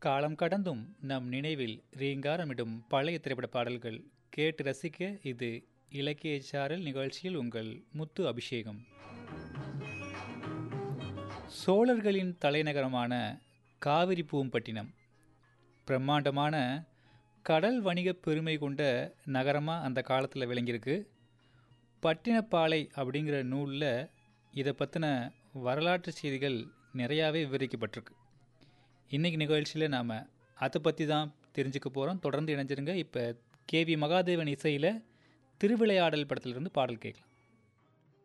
காலம் கடந்தும் நம் நினைவில் ரீங்காரமிடும் பழைய திரைப்பட பாடல்கள் கேட்டு ரசிக்க இது இலக்கிய சாரல் நிகழ்ச்சியில் உங்கள் முத்து அபிஷேகம் சோழர்களின் தலைநகரமான காவிரி பூம்பட்டினம் பிரம்மாண்டமான கடல் வணிக பெருமை கொண்ட நகரமாக அந்த காலத்தில் விளங்கியிருக்கு பட்டினப்பாலை அப்படிங்கிற நூலில் இதை பற்றின வரலாற்று செய்திகள் நிறையாவே விவரிக்கப்பட்டிருக்கு இன்றைக்கி நிகழ்ச்சியில் நாம் அதை பற்றி தான் தெரிஞ்சுக்க போகிறோம் தொடர்ந்து இணைஞ்சிருங்க இப்போ கேவி மகாதேவன் இசையில் திருவிளையாடல் படத்திலிருந்து பாடல் கேட்கலாம்